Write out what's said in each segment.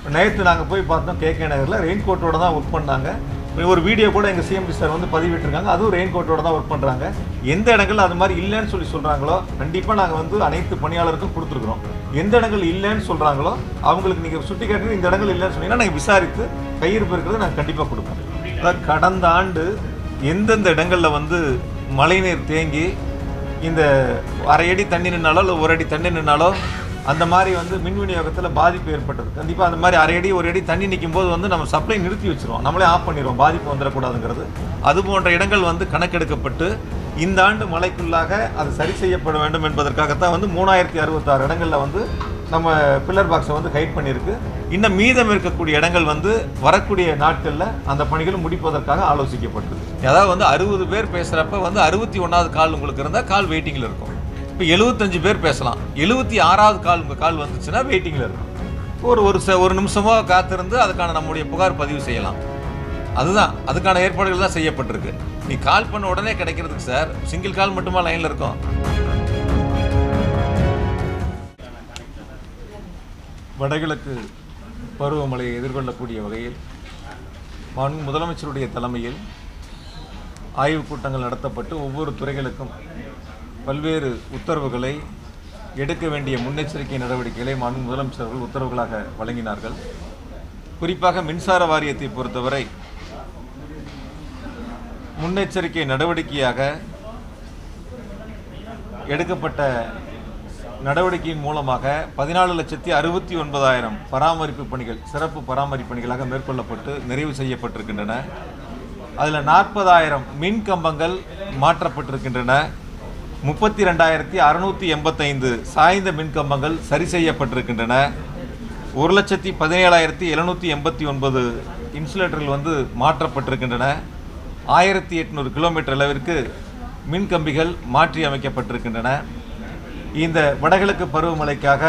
நேற்று நாங்கள் போய் பார்த்தோம் கேகே நகரில் ரெயின் கோட்டோட தான் ஒர்க் பண்ணாங்க ஒரு வீடியோ கூட எங்கள் சிஎம்டி சார் வந்து பதிவிட்டிருக்காங்க அதுவும் ரெயின் கோட்டோட தான் ஒர்க் பண்ணுறாங்க எந்த இடங்கள்ல அது மாதிரி இல்லைன்னு சொல்லி சொல்கிறாங்களோ கண்டிப்பாக நாங்கள் வந்து அனைத்து பணியாளருக்கும் கொடுத்துருக்குறோம் எந்த இடங்கள் இல்லைன்னு சொல்கிறாங்களோ அவங்களுக்கு நீங்கள் சுட்டி காட்டி இந்த இடங்கள் இல்லைன்னு சொன்னீங்கன்னா நாங்கள் விசாரித்து கையிருப்பு இருக்கிறத நாங்கள் கண்டிப்பாக கொடுப்போம் அதாவது கடந்த ஆண்டு எந்தெந்த இடங்களில் வந்து மழைநீர் தேங்கி இந்த அரை அடி தண்ணி நின்னாலோ இல்லை ஒரு அடி தண்ணி நின்னாலோ அந்த மாதிரி வந்து மின் விநியோகத்தில் பாதிப்பு ஏற்பட்டது கண்டிப்பாக அந்த மாதிரி அரை அடி ஒரு அடி தண்ணி நிற்கும் போது வந்து நம்ம சப்ளை நிறுத்தி வச்சிருவோம் நம்மளே ஆஃப் பண்ணிடுவோம் பாதிப்பு வந்துடக்கூடாதுங்கிறது அது போன்ற இடங்கள் வந்து கணக்கெடுக்கப்பட்டு இந்த ஆண்டு மழைக்குள்ளாக அது சரி செய்யப்பட வேண்டும் என்பதற்காகத்தான் வந்து மூணாயிரத்தி அறுபத்தாறு இடங்களில் வந்து நம்ம பில்லர் பாக்ஸை வந்து ஹைட் பண்ணியிருக்கு இன்னும் மீதம் இருக்கக்கூடிய இடங்கள் வந்து வரக்கூடிய நாட்களில் அந்த பணிகள் முடிப்பதற்காக ஆலோசிக்கப்பட்டது அதாவது வந்து அறுபது பேர் பேசுகிறப்ப வந்து அறுபத்தி ஒன்றாவது கால் உங்களுக்கு இருந்தால் கால் வெயிட்டிங்கில் இருக்கும் இப்போ எழுபத்தஞ்சு பேர் பேசலாம் எழுபத்தி ஆறாவது கால் உங்கள் கால் வந்துச்சுன்னா வெயிட்டிங்கில் இருக்கும் ஒரு ஒரு ச ஒரு நிமிஷமோ காத்திருந்து அதுக்கான நம்முடைய புகார் பதிவு செய்யலாம் அதுதான் அதுக்கான ஏற்பாடுகள் தான் செய்யப்பட்டிருக்கு நீ கால் பண்ண உடனே கிடைக்கிறதுக்கு சார் சிங்கிள் கால் மட்டுமா லைனில் இருக்கும் வடகிழக்கு பருவமழையை எதிர்கொள்ளக்கூடிய வகையில் மாண்பு முதலமைச்சருடைய தலைமையில் ஆய்வுக் கூட்டங்கள் நடத்தப்பட்டு ஒவ்வொரு துறைகளுக்கும் பல்வேறு உத்தரவுகளை எடுக்க வேண்டிய முன்னெச்சரிக்கை நடவடிக்கைகளை மாண்பு முதலமைச்சர்கள் உத்தரவுகளாக வழங்கினார்கள் குறிப்பாக மின்சார வாரியத்தை பொறுத்தவரை முன்னெச்சரிக்கை நடவடிக்கையாக எடுக்கப்பட்ட நடவடிக்கையின் மூலமாக பதினாலு லட்சத்தி அறுபத்தி ஒன்பதாயிரம் பராமரிப்பு பணிகள் சிறப்பு பராமரிப்பு பணிகளாக மேற்கொள்ளப்பட்டு நிறைவு செய்யப்பட்டிருக்கின்றன அதில் நாற்பதாயிரம் மின் கம்பங்கள் மாற்றப்பட்டிருக்கின்றன முப்பத்தி ரெண்டாயிரத்தி அறுநூற்றி எண்பத்தைந்து சாய்ந்த மின் கம்பங்கள் சரி செய்யப்பட்டிருக்கின்றன ஒரு லட்சத்தி பதினேழாயிரத்தி எழுநூற்றி எண்பத்தி ஒன்பது இன்சுலேட்டர்கள் வந்து மாற்றப்பட்டிருக்கின்றன ஆயிரத்தி எட்நூறு கிலோமீட்டர் அளவிற்கு மின் கம்பிகள் மாற்றி அமைக்கப்பட்டிருக்கின்றன இந்த வடகிழக்கு பருவமழைக்காக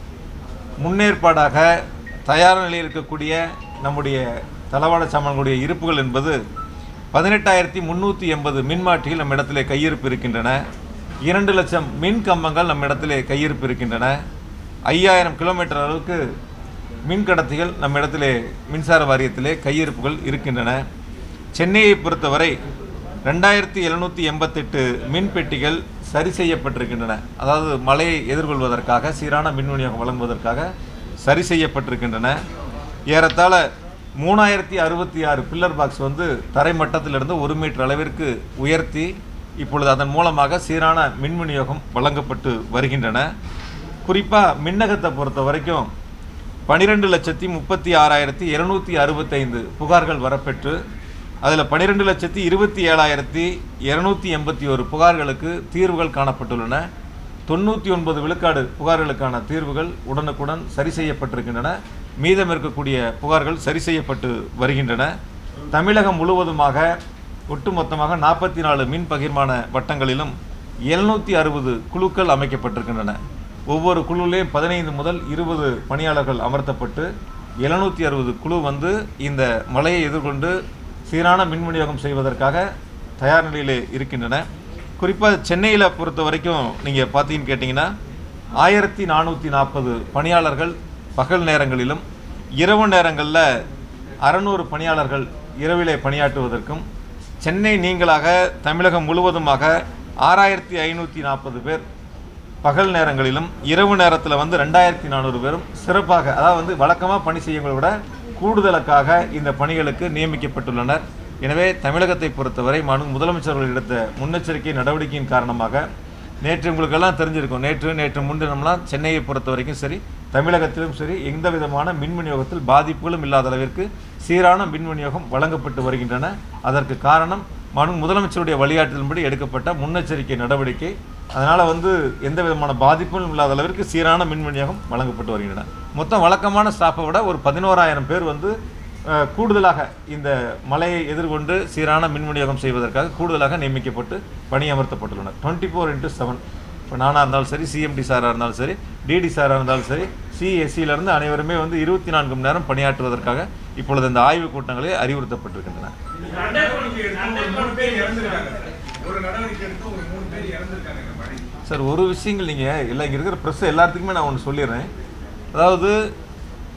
முன்னேற்பாடாக தயார் நிலையில் இருக்கக்கூடிய நம்முடைய தளவாட சாமான்களுடைய இருப்புகள் என்பது பதினெட்டாயிரத்தி முந்நூற்றி எண்பது மின்மாற்றிகள் நம்ம இடத்திலே கையிருப்பு இருக்கின்றன இரண்டு லட்சம் மின் கம்பங்கள் நம்ம இடத்திலே கையிருப்பு இருக்கின்றன ஐயாயிரம் கிலோமீட்டர் அளவுக்கு மின் கடத்திகள் நம்ம இடத்திலே மின்சார வாரியத்திலே கையிருப்புகள் இருக்கின்றன சென்னையை பொறுத்தவரை ரெண்டாயிரத்தி எழுநூற்றி எண்பத்தெட்டு மின் பெட்டிகள் சரி செய்யப்பட்டிருக்கின்றன அதாவது மழையை எதிர்கொள்வதற்காக சீரான மின் விநியோகம் வழங்குவதற்காக சரி செய்யப்பட்டிருக்கின்றன ஏறத்தாழ மூணாயிரத்தி அறுபத்தி ஆறு பில்லர் பாக்ஸ் வந்து தரை மட்டத்திலிருந்து ஒரு மீட்டர் அளவிற்கு உயர்த்தி இப்பொழுது அதன் மூலமாக சீரான மின் விநியோகம் வழங்கப்பட்டு வருகின்றன குறிப்பாக மின்னகத்தை பொறுத்த வரைக்கும் பனிரெண்டு லட்சத்தி முப்பத்தி ஆறாயிரத்தி இருநூத்தி அறுபத்தைந்து புகார்கள் வரப்பெற்று அதில் பன்னிரெண்டு லட்சத்தி இருபத்தி ஏழாயிரத்தி இரநூத்தி எண்பத்தி ஒரு புகார்களுக்கு தீர்வுகள் காணப்பட்டுள்ளன தொண்ணூற்றி ஒன்பது விழுக்காடு புகார்களுக்கான தீர்வுகள் உடனுக்குடன் சரி செய்யப்பட்டிருக்கின்றன மீதம் இருக்கக்கூடிய புகார்கள் சரி செய்யப்பட்டு வருகின்றன தமிழகம் முழுவதுமாக ஒட்டுமொத்தமாக நாற்பத்தி நாலு மின் பகிர்மான வட்டங்களிலும் எழுநூற்றி அறுபது குழுக்கள் அமைக்கப்பட்டிருக்கின்றன ஒவ்வொரு குழுவிலையும் பதினைந்து முதல் இருபது பணியாளர்கள் அமர்த்தப்பட்டு எழுநூற்றி அறுபது குழு வந்து இந்த மழையை எதிர்கொண்டு சீரான மின் விநியோகம் செய்வதற்காக தயார் நிலையிலே இருக்கின்றன குறிப்பாக சென்னையில் பொறுத்த வரைக்கும் நீங்கள் பார்த்தீங்கன்னு கேட்டிங்கன்னா ஆயிரத்தி நானூற்றி நாற்பது பணியாளர்கள் பகல் நேரங்களிலும் இரவு நேரங்களில் அறநூறு பணியாளர்கள் இரவிலே பணியாற்றுவதற்கும் சென்னை நீங்களாக தமிழகம் முழுவதுமாக ஆறாயிரத்தி ஐநூற்றி நாற்பது பேர் பகல் நேரங்களிலும் இரவு நேரத்தில் வந்து ரெண்டாயிரத்தி நானூறு பேரும் சிறப்பாக அதாவது வந்து வழக்கமாக பணி செய்யவங்களை விட கூடுதலுக்காக இந்த பணிகளுக்கு நியமிக்கப்பட்டுள்ளனர் எனவே தமிழகத்தை பொறுத்தவரை மனு முதலமைச்சர்கள் எடுத்த முன்னெச்சரிக்கை நடவடிக்கையின் காரணமாக நேற்று உங்களுக்கெல்லாம் தெரிஞ்சிருக்கும் நேற்று நேற்று முன்தினம்லாம் சென்னையை பொறுத்த வரைக்கும் சரி தமிழகத்திலும் சரி எந்த விதமான மின் விநியோகத்தில் பாதிப்புகளும் இல்லாத அளவிற்கு சீரான மின் விநியோகம் வழங்கப்பட்டு வருகின்றன அதற்கு காரணம் மனு முதலமைச்சருடைய வழிகாட்டுதலின்படி எடுக்கப்பட்ட முன்னெச்சரிக்கை நடவடிக்கை அதனால் வந்து எந்த விதமான பாதிப்பும் இல்லாத அளவிற்கு சீரான மின் விநியோகம் வழங்கப்பட்டு வருகின்றன மொத்தம் வழக்கமான ஸ்டாஃபை விட ஒரு பதினோராயிரம் பேர் வந்து அஹ், கூடுதலாக இந்த மழையை எதிர்கொண்டு சீரான மின் விநியோகம் செய்வதற்காக கூடுதலாக நியமிக்கப்பட்டு பணியமர்த்தப்பட்டுள்ளனர் டுவெண்ட்டி ஃபோர் இன்ட்டு செவன் இப்போ நானாக இருந்தாலும் சரி சிஎம்டி சாராக இருந்தாலும் சரி டிடி சாராக இருந்தாலும் சரி சிஎஸ்சியிலேருந்து அனைவருமே வந்து இருபத்தி நான்கு மணி நேரம் பணியாற்றுவதற்காக இப்பொழுது இந்த ஆய்வுக் கூட்டங்களே அறிவுறுத்தப்பட்டிருக்கின்றன நடவடிக்கை எடுத்து ஒரு மூணு பேர் இறந்துருக்காங்க ஒரு நடவடிக்கை எடுத்து ஒரு மூணு பேர் இறந்துருக்காங்க இந்த மழை சார் ஒரு விஷயங்கள் நீங்கள் எல்லாம் இங்கே இருக்கிற ப்ரெஸ் எல்லாத்துக்குமே நான் ஒன்று சொல்லிடுறேன் அதாவது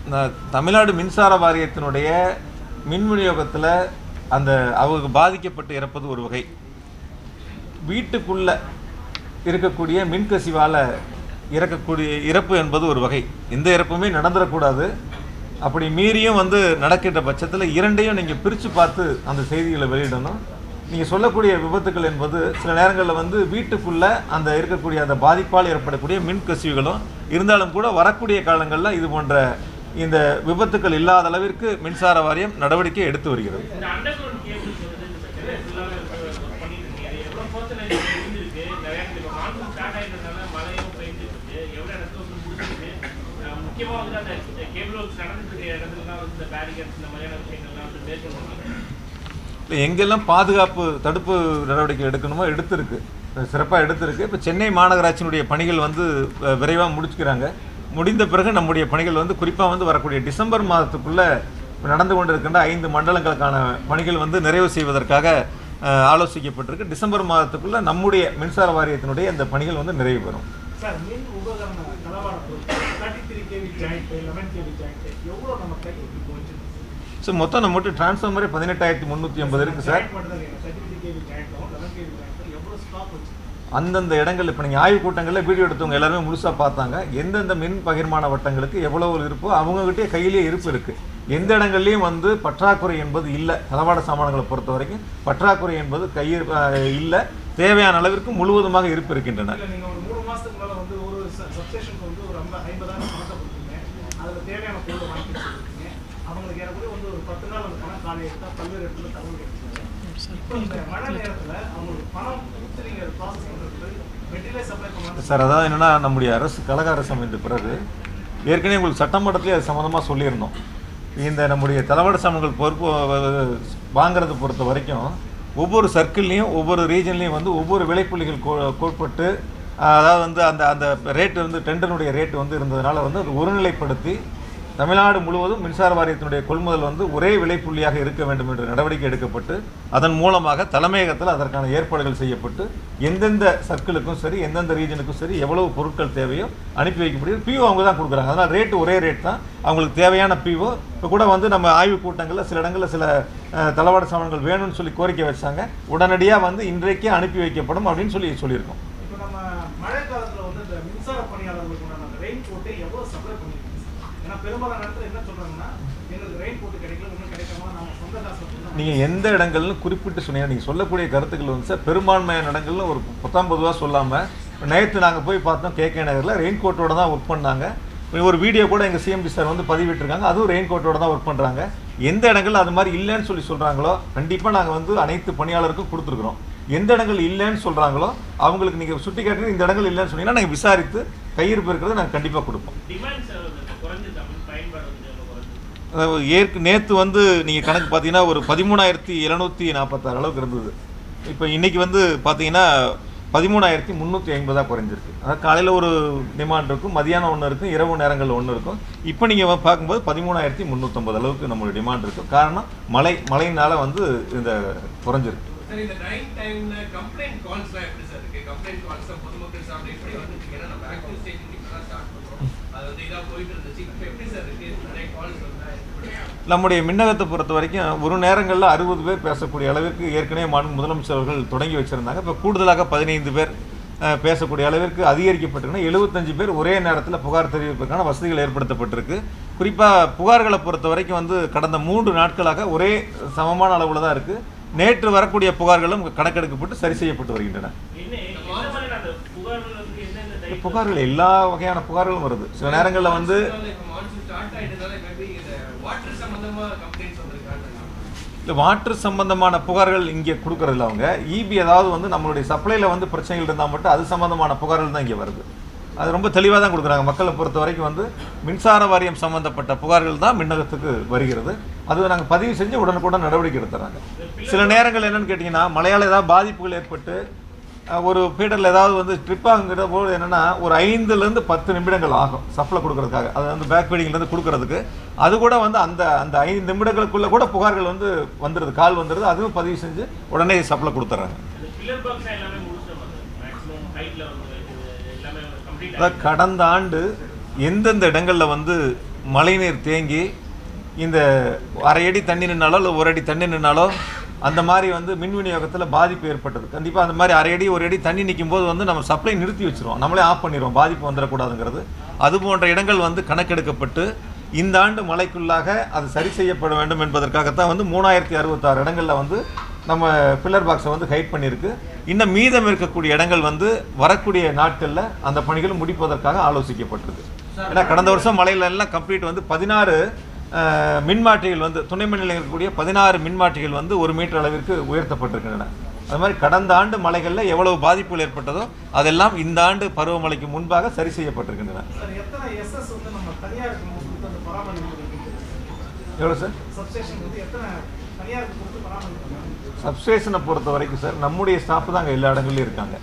இந்த தமிழ்நாடு மின்சார வாரியத்தினுடைய மின் விநியோகத்தில் அந்த அவங்க பாதிக்கப்பட்டு இறப்பது ஒரு வகை வீட்டுக்குள்ள இருக்கக்கூடிய மின்கசிவால் இறக்கக்கூடிய இறப்பு என்பது ஒரு வகை எந்த இறப்புமே நடந்துடக்கூடாது அப்படி மீறியும் வந்து நடக்கின்ற பட்சத்தில் இரண்டையும் நீங்கள் பிரித்து பார்த்து அந்த செய்திகளை வெளியிடணும் நீங்கள் சொல்லக்கூடிய விபத்துக்கள் என்பது சில நேரங்களில் வந்து வீட்டுக்குள்ளே அந்த இருக்கக்கூடிய அந்த பாதிப்பால் ஏற்படக்கூடிய மின் கசிவுகளும் இருந்தாலும் கூட வரக்கூடிய காலங்களில் இது போன்ற இந்த விபத்துக்கள் இல்லாத அளவிற்கு மின்சார வாரியம் நடவடிக்கை எடுத்து வருகிறது இந்த அண்டர் கிரவுண்ட் கேபிள்ஸ் வந்து இந்த சென்னை ஃபுல்லாகவே பண்ணிட்டு இருக்கீங்க அது எவ்வளோ பர்சன்டேஜ் முடிஞ்சிருக்கு நிறைய இப்போ மான்சூன் ஸ்டார்ட் ஆகிட்டதுனால மழையும் பெஞ்சிட்டு இருக்கு எவ்வளோ இடத்துல வந்து முடிஞ்சிருக்கு அஹ் முக்கியமா வந்து அந்த கேபிள் ஒர்க்ஸ் நடந்துட்டு இருக்க இடத்துலலாம் வந்து இந்த பேரிகேட்ஸ் இந்த மாதிரியான விஷயங்கள்லாம் வந்து மேற்கொண்டு இல்லை எங்கெல்லாம் பாதுகாப்பு தடுப்பு நடவடிக்கை எடுக்கணுமோ எடுத்திருக்கு சிறப்பாக எடுத்திருக்கு இப்போ சென்னை மாநகராட்சியினுடைய பணிகள் வந்து விரைவாக முடிச்சுக்கிறாங்க முடிந்த பிறகு நம்முடைய பணிகள் வந்து குறிப்பாக வந்து வரக்கூடிய டிசம்பர் மாதத்துக்குள்ளே நடந்து கொண்டிருக்கின்ற ஐந்து மண்டலங்களுக்கான பணிகள் வந்து நிறைவு செய்வதற்காக அஹ், ஆலோசிக்கப்பட்டிருக்கு டிசம்பர் மாதத்துக்குள்ளே நம்முடைய மின்சார வாரியத்தினுடைய இந்த பணிகள் வந்து நிறைவு பெறும் சார் மின் உபகரண தளவாட பொருட்கள் thirty three KV joint eleven KV joint எவ்வளோ நம்ம கை இப்போ வச்சிருக்கோம் ஸோ மொத்தம் நம்மகிட்ட டிரான்ஸ்ஃபார்மரே பதினெட்டாயிரத்தி முந்நூற்றி ஐம்பது இருக்குது சார் ஜாயிண்ட் மட்டும் தான் தேர்ட்டி த்ரீ கேவி ஜாயிண்ட்டும் லெவன் கேவி ஜாயிண்ட்டும் எவ்வளோ ஸ்டாக் வச்சிருக்கோம் அந்தந்த இடங்கள் இப்போ நீங்கள் ஆய்வு கூட்டங்களில் வீடியோ எடுத்தவங்க எல்லாருமே முழுசாக பார்த்தாங்க எந்தெந்த மின் பகிர்மான வட்டங்களுக்கு எவ்வளவு இருப்போ அவங்ககிட்டயே கையிலேயே இருப்பு இருக்குது எந்த இடங்கள்லையும் வந்து பற்றாக்குறை என்பது இல்லை தளவாட சாமான்களை பொறுத்த வரைக்கும் பற்றாக்குறை என்பது கையில் இல்லை தேவையான அளவிற்கு முழுவதுமாக இருப்பு இருக்கின்றன இல்லை நீங்கள் ஒரு மூணு மாதத்துக்கு மேலே வந்து ஒரு சப்ஸ்டேஷனுக்கு வந்து ஒரு ஐம்பது ஐம்பதாயிரம் பணத்தை கொடுத்தீங்க அதில் தேவையான பொருளை வாங்கி கொடுத்துருக்கீங்க அவங்களுக்கு ஏறக்குறைய வந்து ஒரு பத்து நாள் அந்த பணம் காலி எடுத்தால் பல்வேறு இடத்துல தகவல் கிடைச்சிருக்கு இப்போ இந்த மழை நேரத்தில் அவங்களுக்கு பணம் கொடுத்து நீங்கள் ப்ராசஸ் பண்ணுறதுக்கு மெட்டீரியல் சப்ளை பண்ணலாம் சார் அதாவது என்னென்னா நம்முடைய அரசு கழக அரசு அமைந்த பிறகு ஏற்கனவே உங்களுக்கு சட்டமன்றத்திலே அது சம்மந்தமாக சொல்லியிருந்தோம் இந்த நம்முடைய தளவாட சாமான்கள் பொறுப்பு அஹ், வாங்குறதை பொறுத்த வரைக்கும் ஒவ்வொரு சர்க்கிள்லேயும் ஒவ்வொரு ரீஜன்லேயும் வந்து ஒவ்வொரு விலைப்புள்ளிகள் கோ- கோட்பட்டு அஹ், அதாவது வந்து அந்த அந்த ரேட்டு வந்து டெண்டனுடைய ரேட்டு வந்து இருந்ததுனால வந்து அது ஒருநிலைப்படுத்தி தமிழ்நாடு முழுவதும் மின்சார வாரியத்தினுடைய கொள்முதல் வந்து ஒரே விலைப்புள்ளியாக இருக்க வேண்டும் என்ற நடவடிக்கை எடுக்கப்பட்டு அதன் மூலமாக தலைமையகத்தில் அதற்கான ஏற்பாடுகள் செய்யப்பட்டு எந்தெந்த சர்க்கிளுக்கும் சரி எந்தெந்த ரீஜனுக்கும் சரி எவ்வளவு பொருட்கள் தேவையோ அனுப்பி வைக்கப்படுது பிஓ அவங்க தான் கொடுக்குறாங்க அதனால் ரேட்டு ஒரே ரேட் தான் அவங்களுக்கு தேவையான பிஓ இப்போ கூட வந்து நம்ம ஆய்வு கூட்டங்களில் சில இடங்களில் சில அஹ், தளவாட சாமான்கள் வேணும்னு சொல்லி கோரிக்கை வச்சாங்க உடனடியாக வந்து இன்றைக்கே அனுப்பி வைக்கப்படும் அப்படின்னு சொல்லி சொல்லியிருக்கோம் இப்போ நம்ம மழை காலத்தில் வந்து இந்த மின்சார பணியாளர்களுக்கு உண்டான அந்த ரெயின் கோட்டை எவ்வளோ சப்ளை பண்ணிருக்கீங்க ஏன்னா பெரும்பாலான இடத்துல என்ன சொல்றாங்கன்னா எங்களுக்கு ரெயின் கோட்டு கிடைக்கல ஒன்றும் கிடைக்காம நம்ம சொந்த காசு வந்து நீங்கள் எந்த இடங்கள்னு குறிப்பிட்டு சொன்னீங்க நீங்கள் சொல்லக்கூடிய கருத்துக்கள் வந்து சார் பெரும்பான்மையான இடங்கள்ல ஒரு பத்தாம் பொதுவாக சொல்லாமல் நேற்று நாங்கள் போய் பார்த்தோம் கேகே நகரில் ரெயின் கோட்டோட தான் ஒர்க் பண்ணாங்க ஒரு வீடியோ கூட எங்கள் சிஎம்டி சார் வந்து பதிவிட்டிருக்காங்க அதுவும் ரெயின் கோட்டோட தான் ஒர்க் பண்ணுறாங்க எந்த இடங்கள்ல அது மாதிரி இல்லைன்னு சொல்லி சொல்கிறாங்களோ கண்டிப்பாக நாங்கள் வந்து அனைத்து பணியாளருக்கும் கொடுத்துருக்குறோம் எந்த இடங்கள் இல்லைன்னு சொல்கிறாங்களோ அவங்களுக்கு நீங்கள் சுட்டி காட்டி இந்த இடங்கள் இல்லைன்னு சொன்னீங்கன்னா நாங்கள் விசாரித்து கையிருப்பு இருக்கிறத நாங்கள் கண்டிப்பாக கொடுப்போம் டிமாண்ட் குறைஞ்சது தமிழ் பயன்பாடு வந்து எவ்வளோ குறைஞ்சது அதாவது ஏற்கு நேற்று வந்து நீங்கள் கணக்கு பார்த்தீங்கன்னா ஒரு பதிமூணாயிரத்தி எழுநூற்றி நாற்பத்தாறு அளவுக்கு இருந்தது இப்போ இன்றைக்கி வந்து பார்த்தீங்கன்னா பதிமூணாயிரத்தி முந்நூற்றி ஐம்பதாக குறைஞ்சிருக்கு அதாவது காலையில் ஒரு டிமாண்ட் இருக்கும் மதியானம் ஒன்று இருக்கும் இரவு நேரங்களில் ஒன்று இருக்கும் இப்போ நீங்கள் பார்க்கும்போது பதிமூணாயிரத்தி முந்நூற்றம்பது அளவுக்கு நம்மளுடைய டிமாண்ட் இருக்கும் காரணம் மழை மழையினால வந்து இந்த குறைஞ்சிருக்கு சார் இந்த டைம் டைம்ல கம்ப்ளைண்ட் கால்ஸ்லாம் எப்படி சார் இருக்கு கம்ப்ளைண்ட் கால்ஸ் பொதுமக்கள் சார்பில் எப்படி வந்துட்டு ஏன்னா நம்ம ஆக்டிவ் ஸ்டேஜ் இப்பதான் ஸ்டார்ட் பண்றோம் அது வந்து இதா போயிட்டு இருந்துச்சு இப்போ எப்படி சார் இருக்கு நிறைய கால்ஸ் வந்தா எப்படி? நம்முடைய மின்னகத்தை பொறுத்த வரைக்கும் ஒரு நேரங்களில் அறுபது பேர் பேசக்கூடிய அளவிற்கு ஏற்கனவே மாண்பு முதலமைச்சர் அவர்கள் தொடங்கி வச்சுருந்தாங்க இப்போ கூடுதலாக பதினைந்து பேர் அஹ், பேசக்கூடிய அளவிற்கு அதிகரிக்கப்பட்டிருக்குன்னா எழுபத்தஞ்சு பேர் ஒரே நேரத்தில் புகார் தெரிவிப்பதற்கான வசதிகள் ஏற்படுத்தப்பட்டிருக்கு குறிப்பாக புகார்களை பொறுத்த வரைக்கும் வந்து கடந்த மூன்று நாட்களாக ஒரே சமமான அளவில் தான் இருக்குது நேற்று வரக்கூடிய புகார்களும் கணக்கெடுக்கப்பட்டு சரி செய்யப்பட்டு வருகின்றன என்ன என்ன மாதிரியான அந்த புகார்கள் வந்து எந்தெந்த இந்த type புகார்கள் எல்லா வகையான புகார்களும் வருது சில நேரங்களில் வந்து இப்போ மான்சூன் ஸ்டார்ட் ஆயிட்டதால மேபி இந்த வாட்டர் சம்பந்தமா கம்ப்ளைண்ட்ஸ் வந்திருக்காங்க இல்லை வாட்டர் சம்பந்தமான புகார்கள் இங்கே கொடுக்கறதில்ல அவங்க இபி ஏதாவது வந்து நம்மளுடைய சப்ளையில் வந்து பிரச்சனைகள் இருந்தால் மட்டும் அது சம்பந்தமான புகார்கள் தான் இங்கே வருது அது ரொம்ப தெளிவாக தான் கொடுக்குறாங்க மக்களை பொறுத்த வரைக்கும் வந்து மின்சார வாரியம் சம்பந்தப்பட்ட புகார்கள் தான் மின்னகத்துக்கு வருகிறது அது நாங்கள் பதிவு செஞ்சு உடனுக்குடன் நடவடிக்கை எடுத்துறாங்க சில நேரங்கள் என்னன்னு கேட்டிங்கன்னா மழையால் ஏதாவது பாதிப்புகள் ஏற்பட்டு அஹ், ஒரு ஃபீடரில் ஏதாவது வந்து ட்ரிப் ஆகுங்கிற போது என்னென்னா ஒரு ஐந்துலேருந்து பத்து நிமிடங்கள் ஆகும் சப்ளை கொடுக்கறதுக்காக அது வந்து பேக் ஃபீடிங்லேருந்து கொடுக்கறதுக்கு அது கூட வந்து அந்த அந்த ஐந்து நிமிடங்களுக்குள்ளே கூட புகார்கள் வந்து வந்துடுது கால் வந்துடுது அதுவும் பதிவு செஞ்சு உடனே சப்ளை கொடுத்துட்றாங்க இந்த பில்லர் பாக்ஸ் எல்லாமே முடிச்சிட்டோம் மேக்ஸிமம் ஹைட்ல வந்து இது எல்லாமே கம்ப்ளீட் அதாவது கடந்த ஆண்டு எந்தெந்த இடங்களில் வந்து மழைநீர் தேங்கி இந்த அரை அடி தண்ணி நின்னாலோ இல்லை ஒரு அடி தண்ணி நின்னாலோ அந்த மாதிரி வந்து மின் விநியோகத்தில் பாதிப்பு ஏற்பட்டது கண்டிப்பாக அந்த மாதிரி அரை அடி ஒரு அடி தண்ணி நிற்கும் போது வந்து நம்ம சப்ளை நிறுத்தி வச்சிருவோம் நம்மளே ஆஃப் பண்ணிடுவோம் பாதிப்பு வந்துடக்கூடாதுங்கிறது அது போன்ற இடங்கள் வந்து கணக்கெடுக்கப்பட்டு இந்த ஆண்டு மழைக்குள்ளாக அது சரி செய்யப்பட வேண்டும் என்பதற்காகத்தான் வந்து மூணாயிரத்தி அறுபத்தாறு இடங்களில் வந்து நம்ம பில்லர் பாக்ஸை வந்து ஹைட் பண்ணியிருக்கு இன்னும் மீதம் இருக்கக்கூடிய இடங்கள் வந்து வரக்கூடிய நாட்களில் அந்த பணிகள் முடிப்பதற்காக ஆலோசிக்கப்பட்டிருக்கு ஏன்னா கடந்த வருஷம் மழையில எல்லாம் கம்ப்ளீட் வந்து பதினாறு மின்மாற்றிகள் வந்து துணை மின் நிலையம் இருக்கக்கூடிய பதினாறு மின்மாற்றிகள் வந்து ஒரு மீட்டர் அளவிற்கு உயர்த்தப்பட்டிருக்கின்றன அது மாதிரி கடந்த ஆண்டு மழைகளில் எவ்வளவு பாதிப்புகள் ஏற்பட்டதோ அதெல்லாம் இந்த ஆண்டு பருவமழைக்கு முன்பாக சரி செய்யப்பட்டிருக்கின்றன சார் எத்தனை எஸ்எஸ் வந்து நம்ம தனியாருக்கு நம்ம கொடுத்து அந்த பராமரிப்பு எவ்வளோ சார் சப்ஸ்டேஷன் வந்து எத்தனை தனியாருக்கு கொடுத்து பராமரிப்பு சப்ஸ்டேஷனை பொறுத்த வரைக்கும் சார் நம்முடைய ஸ்டாஃப் தான் அங்கே எல்லா இடங்கள்லையும் இருக்காங்க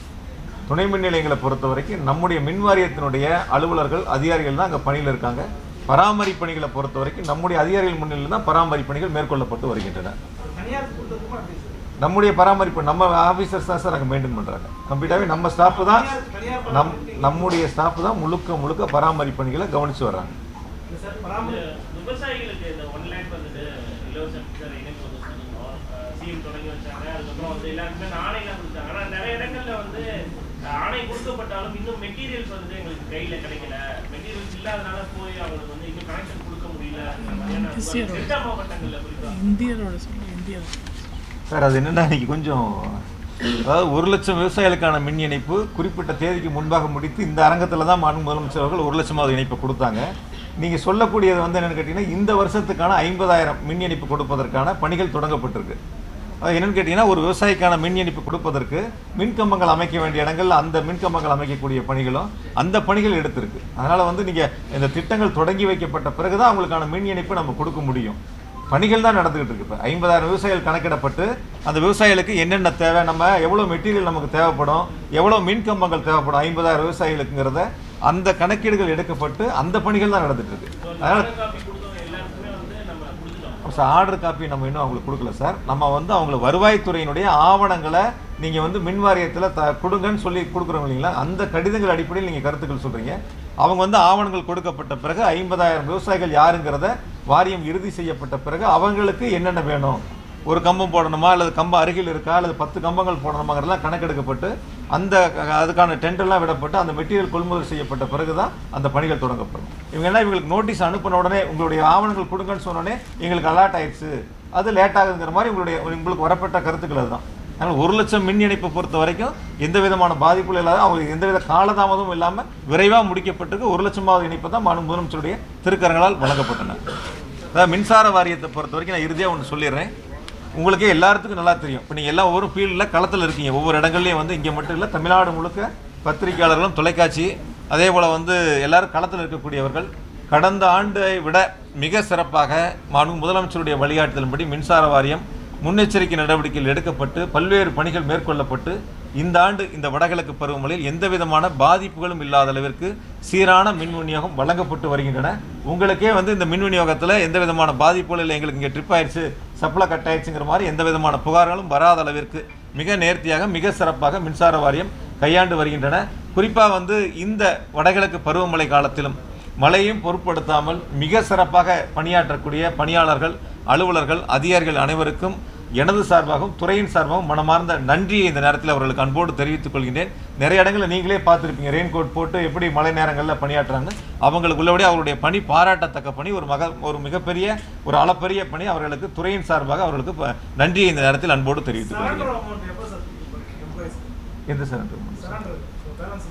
துணை மின் நிலையங்களை பொறுத்த வரைக்கும் நம்முடைய மின் வாரியத்தினுடைய அலுவலர்கள் அதிகாரிகள் தான் அங்கே பணியில் இருக்காங்க பராமரிப்பு பணிகளை பொறுத்த வரைக்கும் நம்முடைய அதிகாரிகள் முன்னிலையில் தான் பராமரிப்பு பணிகள் மேற்கொள்ளப்பட்டு வருகின்றன தனியாருக்கு கொடுத்ததுமா அப்படி சார் நம்முடைய பராமரிப்பு நம்ம ஆஃபீஸர்ஸ் தான் சார் அங்கே மெயின்டைன் பண்ணுறாங்க கம்ப்ளீட்டாகவே நம்ம ஸ்டாஃப் தான் நம் நம்முடைய ஸ்டாஃப் தான் முழுக்க முழுக்க பராமரிப்பு பணிகளை கவனித்து வர்றாங்க இல்லை சார் இந்த பராமரிப்பு விவசாயிகளுக்கு இந்த ஒன் லேக் வந்துட்டு இலவச மின்சார இணைப்பு வந்து சொன்னோம் சிஎம் தொடங்கி வச்சாங்க அதுக்கப்புறம் வந்து எல்லாருக்குமே இந்த ஆணைலாம் கொடுத்தாங்க ஆனால் நிறைய இடங்கள்ல வந்து அஹ், ஆணை கொடுக்கப்பட்டாலும் இன்னும் மெட்டீரியல்ஸ் வந்து எங்களுக்கு கையில கிடைக்கல மெட்டீரியல்ஸ் இல்லாதனால போய் அவங்களுக்கு வந்து இன்னும் கனெக்ஷன் கொடுக்க முடியல அந்த மாதிரியான டெல்டா மாவட்டங்கள்ல குறிப்பா இந்தியரோட சொல்ல இந்தியா சார் அது என்னன்னா இன்னைக்கு கொஞ்சம் அதாவது ஒரு லட்சம் விவசாயிகளுக்கான மின் இணைப்பு குறிப்பிட்ட தேதிக்கு முன்பாக முடித்து இந்த அரங்கத்தில் தான் மாநில முதலமைச்சர் அவர்கள் ஒரு லட்சமாவது இணைப்பை கொடுத்தாங்க நீங்கள் சொல்லக்கூடியது வந்து என்னென்னு கேட்டிங்கன்னா இந்த வருஷத்துக்கான ஐம்பதாயிரம் மின் இணைப்பு கொடுப்பதற்கான பணிகள் தொடங்கப்பட்டிருக்கு அது என்னன்னு கேட்டிங்கன்னா ஒரு விவசாயிக்கான மின் இணைப்பு கொடுப்பதற்கு மின் கம்பங்கள் அமைக்க வேண்டிய இடங்கள்ல அந்த மின் கம்பங்கள் அமைக்கக்கூடிய பணிகளும் அந்த பணிகள் எடுத்திருக்கு அதனால் வந்து நீங்கள் இந்த திட்டங்கள் தொடங்கி வைக்கப்பட்ட பிறகு தான் அவங்களுக்கான மின் இணைப்பு நம்ம கொடுக்க முடியும் பணிகள் தான் நடந்துகிட்டு இருக்கு இப்போ ஐம்பதாயிரம் விவசாயிகள் கணக்கிடப்பட்டு அந்த விவசாயிகளுக்கு என்னென்ன தேவை நம்ம எவ்வளோ மெட்டீரியல் நமக்கு தேவைப்படும் எவ்வளோ மின் கம்பங்கள் தேவைப்படும் ஐம்பதாயிரம் விவசாயிகளுக்குங்கிறத அந்த கணக்கீடுகள் எடுக்கப்பட்டு அந்த பணிகள் தான் நடந்துட்டு இருக்கு அதனால் காப்பி கொடுத்தவங்க எல்லாருக்குமே வந்து நம்ம கொடுத்துட்டோம் சார் ஆர்டர் காப்பி நம்ம இன்னும் அவங்களுக்கு கொடுக்கல சார் நம்ம வந்து அவங்களுக்கு வருவாய்த்துறையினுடைய ஆவணங்களை நீங்கள் வந்து மின் வாரியத்தில் த கொடுங்கன்னு சொல்லி கொடுக்குறோம் இல்லைங்களா அந்த கடிதங்கள் அடிப்படையில் நீங்கள் கருத்துக்கள் சொல்கிறீங்க அவங்க வந்து ஆவணங்கள் கொடுக்கப்பட்ட பிறகு ஐம்பதாயிரம் விவசாயிகள் யாருங்கிறத வாரியம் இறுதி செய்யப்பட்ட பிறகு அவங்களுக்கு என்னென்ன வேணும் ஒரு கம்பம் போடணுமா அல்லது கம்பம் அருகில் இருக்கா அல்லது பத்து கம்பங்கள் போடணுமாங்கிறதெல்லாம் கணக்கெடுக்கப்பட்டு அந்த அதுக்கான டெண்டர்லாம் விடப்பட்டு அந்த மெட்டீரியல் கொள்முதல் செய்யப்பட்ட பிறகு தான் அந்த பணிகள் தொடங்கப்படும் இவங்க என்ன இவங்களுக்கு நோட்டீஸ் அனுப்பின உடனே உங்களுடைய ஆவணங்கள் கொடுங்கன்னு சொன்ன உடனே எங்களுக்கு அலாட் ஆயிடுச்சு அது லேட் ஆகுதுங்கிற மாதிரி உங்களுடைய உங்களுக்கு வரப்பட்ட கருத்துக்கள் அதுதான் அதனால் ஒரு லட்சம் மின் இணைப்பை பொறுத்த வரைக்கும் எந்த விதமான பாதிப்பும் இல்லாத அவங்களுக்கு எந்தவித காலதாமதமும் இல்லாமல் விரைவாக முடிக்கப்பட்டிருக்கு ஒரு லட்சமாவது இணைப்பு தான் மாநில முதலமைச்சருடைய திருக்கரங்களால் வழங்கப்பட்டன அதாவது மின்சார வாரியத்தை பொறுத்த வரைக்கும் நான் இறுதியாக ஒன்று சொல்லிடுறேன் உங்களுக்கே எல்லாத்துக்கும் நல்லா தெரியும் இப்போ நீங்கள் எல்லாம் ஒவ்வொரு ஃபீல்டில் களத்தில் இருக்கீங்க ஒவ்வொரு இடங்கள்லையும் வந்து இங்கே மட்டும் இல்லை தமிழ்நாடு முழுக்க பத்திரிகையாளர்களும் தொலைக்காட்சி அதே போல் வந்து எல்லாரும் களத்தில் இருக்கக்கூடியவர்கள் கடந்த ஆண்டை விட மிக சிறப்பாக மாண்பு முதலமைச்சருடைய வழிகாட்டுதலின்படி மின்சார வாரியம் முன்னெச்சரிக்கை நடவடிக்கைகள் எடுக்கப்பட்டு பல்வேறு பணிகள் மேற்கொள்ளப்பட்டு இந்த ஆண்டு இந்த வடகிழக்கு பருவமழையில் எந்த விதமான பாதிப்புகளும் இல்லாத அளவிற்கு சீரான மின் விநியோகம் வழங்கப்பட்டு வருகின்றன உங்களுக்கே வந்து இந்த மின் விநியோகத்தில் எந்த விதமான பாதிப்புகளும் இல்லை எங்களுக்கு இங்கே ட்ரிப் ஆயிடுச்சு சப்ளை கட் ஆயிடுச்சுங்கிற மாதிரி எந்த விதமான புகார்களும் வராத அளவிற்கு மிக நேர்த்தியாக மிக சிறப்பாக மின்சார வாரியம் கையாண்டு வருகின்றன குறிப்பாக வந்து இந்த வடகிழக்கு பருவமழை காலத்திலும் மழையும் பொருட்படுத்தாமல் மிக சிறப்பாக பணியாற்றக்கூடிய பணியாளர்கள் அலுவலர்கள் அதிகாரிகள் அனைவருக்கும் எனது சார்பாகவும் துறையின் சார்பாகவும் மனமார்ந்த நன்றியை இந்த நேரத்தில் அவர்களுக்கு அன்போடு தெரிவித்துக் கொள்கின்றேன் நிறைய இடங்களில் நீங்களே பார்த்துருப்பீங்க ரெயின் கோட் போட்டு எப்படி மழை நேரங்களில் பணியாற்றுறாங்க அவங்களுக்கு உள்ளபடி அவருடைய பணி பாராட்டத்தக்க பணி ஒரு மக ஒரு மிகப்பெரிய ஒரு அளப்பரிய பணி அவர்களுக்கு துறையின் சார்பாக அவர்களுக்கு ப- நன்றியை இந்த நேரத்தில் அன்போடு தெரிவித்துக் கொள்கிறேன் சரண்டர் அமௌண்ட் எப்போ சார் எம்ப்ளாயிஸ் எந்த சார் சரண்டர் பேலன்ஸ்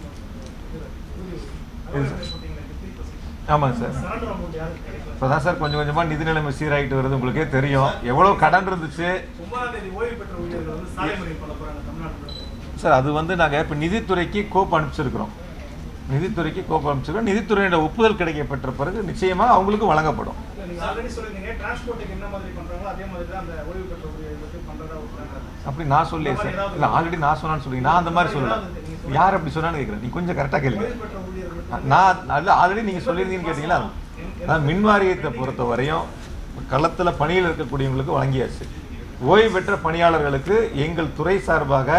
இது சார். ஆமாங்க சார் சரண்டர் அமௌண்ட் யாருக்கு கிடைக்கல இப்போதான் சார் கொஞ்சம் கொஞ்சமாக நிதி நிலைமை சீராகிட்டு வருது உங்களுக்கே தெரியும் எவ்வளோ கடன் இருந்துச்சு ஒன்பதாம் தேதி ஓய்வு பெற்ற ஊழியர்கள் வந்து சாலை மறியல் பண்ண போறாங்க தமிழ்நாட்டில் சார் அது வந்து நாங்கள் இப்போ நிதித்துறைக்கு கோப்பு அனுப்பிச்சிருக்கிறோம் நிதித்துறைக்கு கோப்பு அனுப்பிச்சிருக்கோம் நிதித்துறையோட ஒப்புதல் கிடைக்கப்பட்ட பிறகு நிச்சயமாக அவங்களுக்கு வழங்கப்படும் இல்ல, நீங்க ஆல்ரெடி சொல்லிருந்தீங்க டிரான்ஸ்போர்ட்டுக்கு என்ன மாதிரி பண்றாங்களோ அதே மாதிரி தான் அந்த ஓய்வு பெற்ற ஊழியர்களுக்கு பண்றதா விட்டுறாங்க அப்படி நான் சொல்லியே சார் இல்லை ஆல்ரெடி நான் சொன்னான்னு சொல்லி நான் அந்த மாதிரி சொல்லல யார் அப்படி சொன்னான்னு கேட்குறேன் நீ கொஞ்சம் கரெக்டாக கேளுங்க ஓய்வு பெற்ற ஊழியர்களுக்கு நான் அல்ல ஆல்ரெடி நீங்கள் சொல்லியிருந்தீங்கன்னு கேட்டிங்களா அதான் மின் வாரியத்தை பொறுத்த வரையும் களத்தில் பணியில் இருக்கக்கூடியவங்களுக்கு வழங்கியாச்சு ஓய்வு பெற்ற பணியாளர்களுக்கு எங்கள் துறை சார்பாக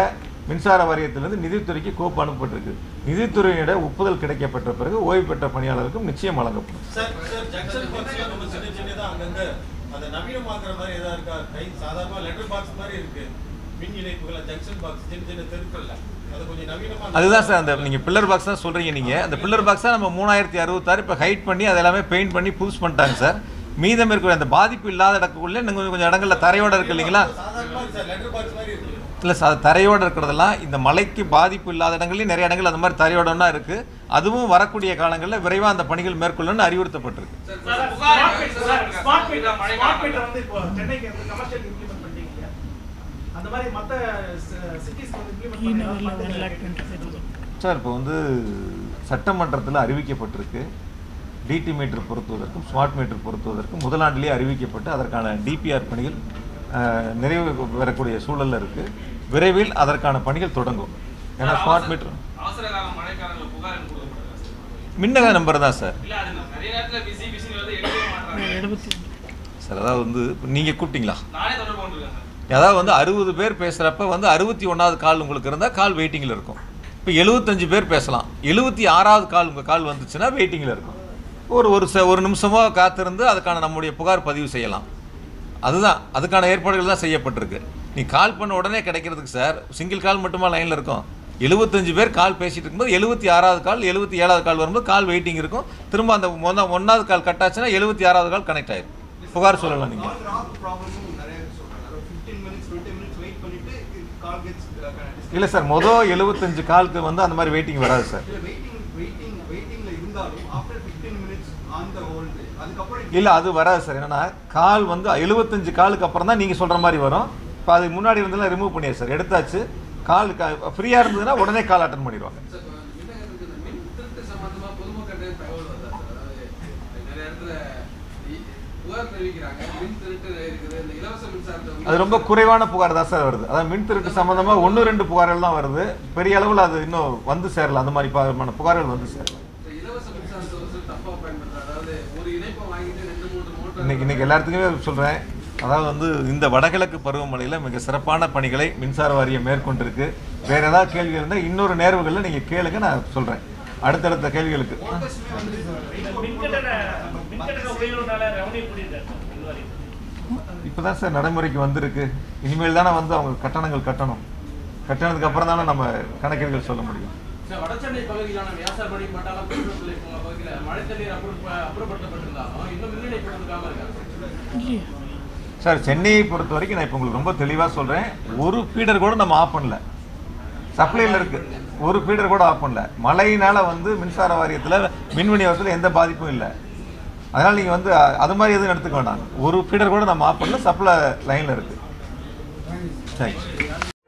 மின்சார வாரியத்திலிருந்து நிதித்துறைக்கு கோப்பு அனுப்பப்பட்டிருக்கு நிதித்துறையிட ஒப்புதல் கிடைக்கப்பட்ட பிறகு ஓய்வு பெற்ற பணியாளருக்கும் நிச்சயம் வழங்கப்படும் சார் சார் ஜங்ஷன் பாக்ஸ்லாம் ரொம்ப சின்ன சின்னதா அங்கங்க அந்த நவீனமாக்குற மாதிரி ஏதாவது இருக்கா கை சாதாரணமா லெட்டர் பாக்ஸ் மாதிரி இருக்கு மின் இணைப்புகள் ஜங்ஷன் பாக்ஸ் சின்ன சின்ன தெருக்கள்ல அது கொஞ்சம் நவீனமா அதுதான் சார் அந்த நீங்கள் பில்லர் பாக்ஸ் தான் சொல்கிறீங்க நீங்கள் அந்த பில்லர் பாக்ஸ் தான் நம்ம மூணாயிரத்தி அறுபத்தாறு இப்போ ஹைட் பண்ணி அது எல்லாமே பெயிண்ட் பண்ணி புதுசு பண்ணிட்டாங்க சார் மீதம் இருக்கிற அந்த பாதிப்பு இல்லாத இடத்துக்குள்ளே இன்னும் கொஞ்சம் கொஞ்சம் இடங்கள்ல தரையோட இருக்கு இல்லைங்களா சாதாரணமா சார் லெட்டர் பாக்ஸ் மாதிரி இருக்கு இல்லை சார் தரையோடு இருக்கிறதெல்லாம் இந்த மலைக்கு பாதிப்பு இல்லாத இடங்கள்லையும் நிறைய இடங்கள் அந்த மாதிரி தரையோடனா இருக்குது அதுவும் வரக்கூடிய காலங்களில் விரைவாக அந்த பணிகள் மேற்கொள்ளணும்னு அறிவுறுத்தப்பட்டிருக்கு smart meter sir smart meter smart meter வந்து இப்போ சென்னைக்கு வந்து கமர்ஷியல் இம்ப்ளிமெண்ட் பண்ணிட்டீங்க இல்லையா? அந்த மாதிரி மற்ற சிட்டிஸ் வந்து இம்ப்ளிமெண்ட் பண்ணி சார் இப்போ வந்து சட்டமன்றத்தில் அறிவிக்கப்பட்டிருக்கு டிடி மீட்டர் பொருத்துவதற்கும் ஸ்மார்ட் மீட்டர் பொருத்துவதற்கும் முதலாண்டிலேயே அறிவிக்கப்பட்டு அதற்கான டிபிஆர் பணிகள் அஹ், நிறைவு பெறக்கூடிய சூழல்ல இருக்கு விரைவில் அதற்கான பணிகள் தொடங்கும் ஏன்னா ஸ்மார்ட் மீட்டர் அவசர கால மழைக்காலங்கள புகார் எனக்கு கொடுக்கப்படுது மின்னக நம்பர் தான் சார் இல்ல அது நிறைய நேரத்துல பிஸி பிஸி வந்து எடுக்கவே மாட்டாங்க சார் அதாவது வந்து நீங்கள் கூப்பிட்டீங்களா நானே தொடர்பு கொண்டிருக்கேன் சார் அதாவது வந்து அறுபது பேர் பேசுகிறப்ப வந்து அறுபத்தி ஒன்றாவது கால் உங்களுக்கு இருந்தால் கால் வெயிட்டிங்கில் இருக்கும் இப்போ எழுபத்தஞ்சு பேர் பேசலாம் எழுபத்தி ஆறாவது கால் உங்கள் கால் வந்துச்சுன்னா வெயிட்டிங்கில் இருக்கும் ஒரு ஒரு ச ஒரு நிமிஷமோ காத்திருந்து அதுக்கான நம்முடைய புகார் பதிவு செய்யலாம் அதுதான் அதுக்கான ஏற்பாடுகள் தான் செய்யப்பட்டிருக்கு நீ கால் பண்ண உடனே கிடைக்கிறதுக்கு சார் சிங்கிள் கால் மட்டுமா லைனில் இருக்கும் எழுபத்தஞ்சு பேர் கால் பேசிட்டு இருக்கும்போது எழுபத்தி ஆறாவது கால் எழுபத்தி ஏழாவது கால் வரும்போது கால் வெயிட்டிங் இருக்கும் திரும்ப அந்த மொத ஒன்றாவது கால் கட் ஆச்சுன்னா எழுபத்தி ஆறாவது கால் கனெக்ட் ஆயிடும் புகார் சொல்லலாம் நீங்கள் ப்ராப்ளமும் நிறைய சொல்றாங்க அதாவது 15 மினிட்ஸ் 20 மினிட்ஸ் வெயிட் பண்ணிட்டு கால் கெட்ஸ் இல்லை சார் மொதல் எழுபத்தஞ்சு காலுக்கு வந்து அந்த மாதிரி வெயிட்டிங் வராது சார் இல்ல வெயிட்டிங் வெயிட்டிங் வெயிட்டிங்ல இருந்தாலும் after 15 minutes on the hold அதுக்கப்புறம் இல்லை அது வராது சார் என்னன்னா கால் வந்து எழுபத்தஞ்சு காலுக்கு அப்புறம் தான் நீங்கள் சொல்கிற மாதிரி வரும் இப்போ அதுக்கு முன்னாடி இருந்தெல்லாம் ரிமூவ் பண்ணியாச்சு சார் எடுத்தாச்சு கால் ஃப்ரீயாக இருந்ததுன்னா உடனே கால் அட்டன் பண்ணிடுவாங்க சார், இப்ப விண்ணகருக்கு இந்த மின் திருட்டு சம்பந்தமா பொதுமக்கள்கிட்ட தகவல் வருதா சார்? அதாவது நிறைய இடத்துல இ- புகார் தெரிவிக்கிறாங்க மின் திருட்டு இருக்குது இந்த இலவச மின்சாரத்தை வந்து- அது ரொம்ப குறைவான புகார் தான் சார் வருது அதாவது மின் திருட்டு சம்மந்தமாக ஒன்று ரெண்டு புகார்கள் தான் வருது பெரிய அளவில் அது இன்னும் வந்து சேரல அந்த மாதிரி பா- புகார்கள் வந்து சேரல இந்த இலவச மின்சாரத்தை ஒரு சிலர் தப்பா பயன்படுத்துறாங்க அதாவது ஒரு இணைப்பை வாங்கிட்டு ரெண்டு மூன்று மோட்டார் இன்னைக்கு இன்னைக்கு எல்லாத்துக்குமே சொல்கிறேன் அதாவது வந்து இந்த வடகிழக்கு பருவமழையில் மிக சிறப்பான பணிகளை மின்சார வாரியம் மேற்கொண்டிருக்கு வேற ஏதாவது கேள்வி இருந்தால் இன்னொரு நேர்வுகளில் நீங்கள் கேளுங்க நான் சொல்கிறேன் அடுத்தடுத்த கேள்விகளுக்கு மின்கட்டண மின்கட்டண உயர்வுனால ரெவன்யூ கூடியிருக்காரு சார் மின்வாரியம் இப்போ தான் சார் நடைமுறைக்கு வந்திருக்கு இனிமேல் தானே வந்து அவங்க கட்டணங்கள் கட்டணும் கட்டணத்துக்கு அப்புறம் தானே நம்ம கணக்கீடுகள் சொல்ல முடியும் சார், வடசென்னை பகுதியிலான வியாசார்படி மட்டாளம் பெருநெல்லை போன்ற பகுதியில் மழை தண்ணீர் அப்புறம் அப்புறப்படுத்தப்பட்டிருந்தாலும் இன்னும் மின் இணைப்பு கொடுக்காம இருக்காங்க சார் சென்னையை பொறுத்த வரைக்கும் நான் இப்போ உங்களுக்கு ரொம்ப தெளிவாக சொல்கிறேன் ஒரு ஃபீடர் கூட நம்ம ஆஃப் பண்ணல சப்ளையில் இருக்கு ஒரு ஃபீடர் கூட ஆஃப் பண்ணல மழையினால வந்து மின்சார வாரியத்தில் மின் விநியோகத்தில் எந்த பாதிப்பும் இல்லை அதனால் நீங்கள் வந்து அ- அது மாதிரி எதுவும் எடுத்துக்க வேண்டாம் ஒரு ஃபீடர் கூட நம்ம ஆஃப் பண்ணல சப்ளை லைனில் இருக்குது தேங்க்ஸ்